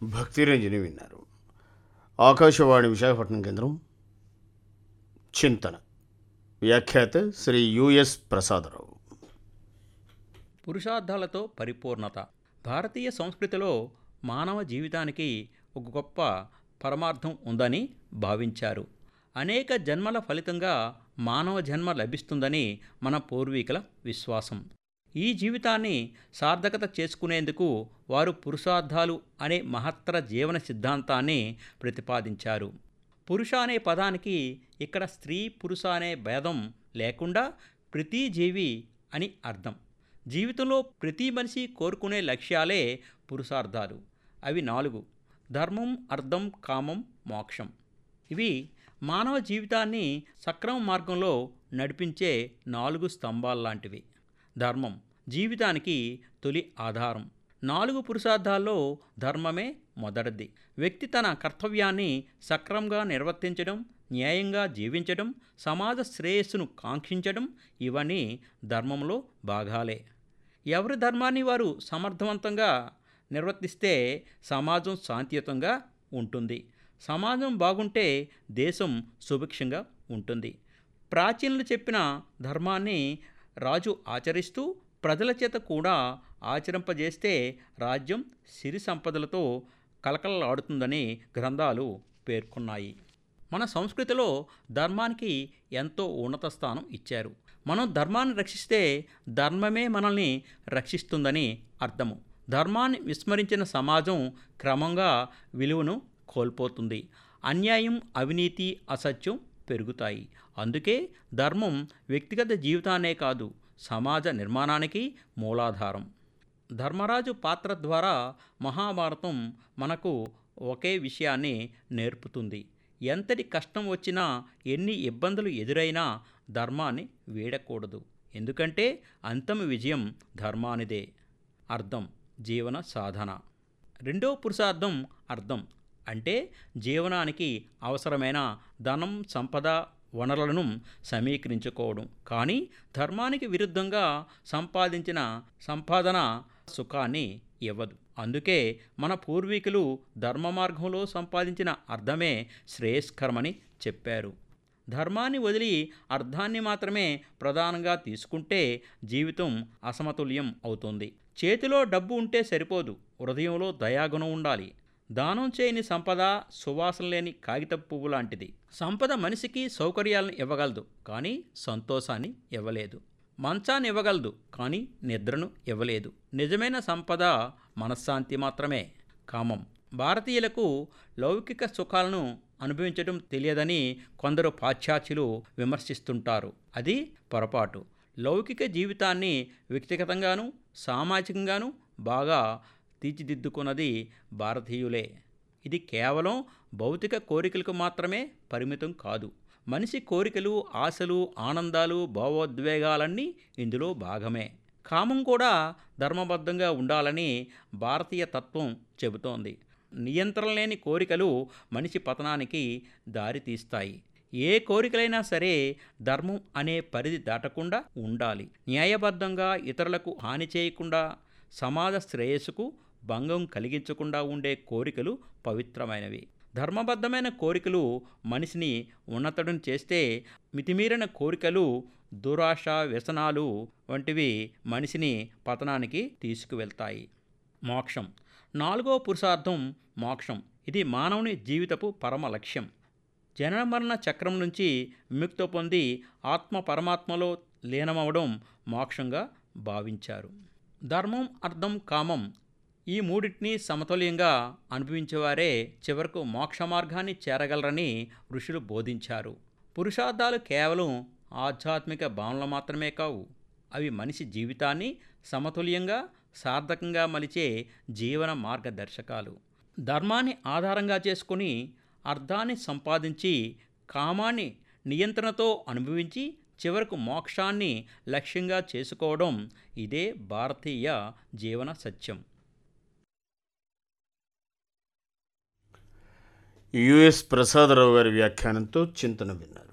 భక్తిరంజని విన్నారు ఆకాశవాణి విశాఖపట్నం కేంద్రం చింతన వ్యాఖ్యాత శ్రీ యుఎస్ ప్రసాదరావు పురుషార్థాలతో పరిపూర్ణత భారతీయ సంస్కృతిలో మానవ జీవితానికి ఒక గొప్ప పరమార్థం ఉందని భావించారు అనేక జన్మల ఫలితంగా మానవ జన్మ లభిస్తుందని మన పూర్వీకుల విశ్వాసం ఈ జీవితాన్ని సార్థకత చేసుకునేందుకు వారు పురుషార్థాలు అనే మహత్తర జీవన సిద్ధాంతాన్ని ప్రతిపాదించారు పురుష అనే పదానికి ఇక్కడ స్త్రీ పురుష అనే భేదం లేకుండా ప్రతి జీవి అని అర్థం జీవితంలో ప్రతి మనిషి కోరుకునే లక్ష్యాలే పురుషార్థాలు అవి నాలుగు ధర్మం అర్థం కామం మోక్షం ఇవి మానవ జీవితాన్ని సక్రమ మార్గంలో నడిపించే నాలుగు స్తంభాల్లాంటివి ధర్మం జీవితానికి తొలి ఆధారం నాలుగు పురుషార్థాల్లో ధర్మమే మొదటిది వ్యక్తి తన కర్తవ్యాన్ని సక్రమంగా నిర్వర్తించడం న్యాయంగా జీవించడం సమాజ శ్రేయస్సును కాంక్షించడం ఇవన్నీ ధర్మంలో భాగాలే ఎవరి ధర్మాన్ని వారు సమర్థవంతంగా నిర్వర్తిస్తే సమాజం శాంతియుతంగా ఉంటుంది సమాజం బాగుంటే దేశం సుభిక్షంగా ఉంటుంది ప్రాచీనులు చెప్పిన ధర్మాన్ని రాజు ఆచరిస్తూ ప్రజల చేత కూడా ఆచరింపజేస్తే రాజ్యం సిరి సంపదలతో కలకలలాడుతుందని గ్రంథాలు పేర్కొన్నాయి మన సంస్కృతిలో ధర్మానికి ఎంతో ఉన్నత స్థానం ఇచ్చారు మనం ధర్మాన్ని రక్షిస్తే ధర్మమే మనల్ని రక్షిస్తుందని అర్థము ధర్మాన్ని విస్మరించిన సమాజం క్రమంగా విలువను కోల్పోతుంది అన్యాయం అవినీతి అసత్యం పెరుగుతాయి అందుకే ధర్మం వ్యక్తిగత జీవితాన్నే కాదు సమాజ నిర్మాణానికి మూలాధారం ధర్మరాజు పాత్ర ద్వారా మహాభారతం మనకు ఒకే విషయాన్ని నేర్పుతుంది ఎంతటి కష్టం వచ్చినా ఎన్ని ఇబ్బందులు ఎదురైనా ధర్మాన్ని వీడకూడదు ఎందుకంటే అంతిమ విజయం ధర్మానిదే అర్థం జీవన సాధన రెండో పురుషార్థం అర్థం అంటే జీవనానికి అవసరమైన ధనం సంపద వనరులను సమీకరించుకోవడం కానీ ధర్మానికి విరుద్ధంగా సంపాదించిన సంపాదన సుఖాన్ని ఇవ్వదు అందుకే మన పూర్వీకులు ధర్మ మార్గంలో సంపాదించిన అర్థమే శ్రేయస్కరమని చెప్పారు ధర్మాన్ని వదిలి అర్థాన్ని మాత్రమే ప్రధానంగా తీసుకుంటే జీవితం అసమతుల్యం అవుతుంది చేతిలో డబ్బు ఉంటే సరిపోదు హృదయంలో దయాగుణం ఉండాలి దానం చేయని సంపద సువాసన లేని కాగిత పువ్వు లాంటిది సంపద మనిషికి సౌకర్యాలను ఇవ్వగలదు కానీ సంతోషాన్ని ఇవ్వలేదు మంచాన్ని ఇవ్వగలదు కానీ నిద్రను ఇవ్వలేదు నిజమైన సంపద మనశ్శాంతి మాత్రమే కామం భారతీయులకు లౌకిక సుఖాలను అనుభవించడం తెలియదని కొందరు పాశ్చాత్యులు విమర్శిస్తుంటారు అది పొరపాటు లౌకిక జీవితాన్ని వ్యక్తిగతంగాను సామాజికంగాను బాగా తీర్చిదిద్దుకున్నది భారతీయులే ఇది కేవలం భౌతిక కోరికలకు మాత్రమే పరిమితం కాదు మనిషి కోరికలు ఆశలు ఆనందాలు భావోద్వేగాలన్నీ ఇందులో భాగమే కామం కూడా ధర్మబద్ధంగా ఉండాలని భారతీయ తత్వం చెబుతోంది నియంత్రణ లేని కోరికలు మనిషి పతనానికి దారితీస్తాయి ఏ కోరికలైనా సరే ధర్మం అనే పరిధి దాటకుండా ఉండాలి న్యాయబద్ధంగా ఇతరులకు హాని చేయకుండా సమాజ శ్రేయస్సుకు భంగం కలిగించకుండా ఉండే కోరికలు పవిత్రమైనవి ధర్మబద్ధమైన కోరికలు మనిషిని ఉన్నతుడిని చేస్తే మితిమీరిన కోరికలు దురాశ వ్యసనాలు వంటివి మనిషిని పతనానికి తీసుకువెళ్తాయి మోక్షం నాలుగో పురుషార్థం మోక్షం ఇది మానవుని జీవితపు పరమ లక్ష్యం జనన మరణ చక్రం నుంచి విముక్త పొంది ఆత్మ పరమాత్మలో లీనమవడం మోక్షంగా భావించారు ధర్మం అర్థం కామం ఈ మూడింటిని సమతుల్యంగా అనుభవించేవారే చివరకు మోక్ష మార్గాన్ని చేరగలరని ఋషులు బోధించారు పురుషార్థాలు కేవలం ఆధ్యాత్మిక భావనలు మాత్రమే కావు అవి మనిషి జీవితాన్ని సమతుల్యంగా సార్థకంగా మలిచే జీవన మార్గదర్శకాలు ధర్మాన్ని ఆధారంగా చేసుకుని అర్థాన్ని సంపాదించి కామాన్ని నియంత్రణతో అనుభవించి చివరకు మోక్షాన్ని లక్ష్యంగా చేసుకోవడం ఇదే భారతీయ జీవన సత్యం యుఎస్ ప్రసాదరావు గారి వ్యాఖ్యానంతో చింతన విన్నారు